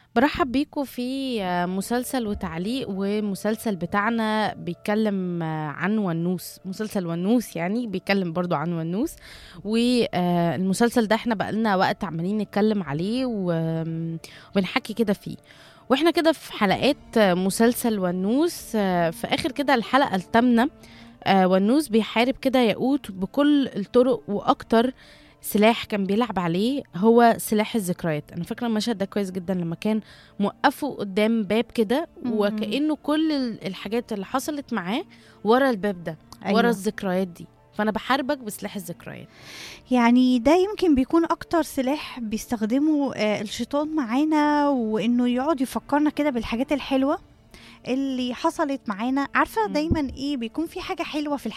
برحب بيكم في مسلسل وتعليق ومسلسل بتاعنا بيتكلم عن ونوس مسلسل ونوس يعني بيتكلم برضو عن ونوس والمسلسل ده احنا بقالنا وقت عمالين نتكلم عليه و- وبنحكي كده فيه واحنا كده في حلقات مسلسل ونوس في اخر كده الحلقة الثامنة ونوس بيحارب كده ياقوت بكل الطرق واكتر سلاح كان بيلعب عليه هو سلاح الذكريات انا فاكره المشهد ده كويس جدا لما كان موقفه قدام باب كده مم. وكانه كل ال- الحاجات اللي حصلت معاه ورا الباب ده أيوة. ورا أيوة. الذكريات دي فانا بحاربك بسلاح الذكريات يعني ده يمكن بيكون اكتر سلاح بيستخدمه آه، الشيطان معانا وانه يقعد يفكرنا كده بالحاجات الحلوه اللي حصلت معانا عارفه مم. دايما ايه بيكون في حاجه حلوه في الحياه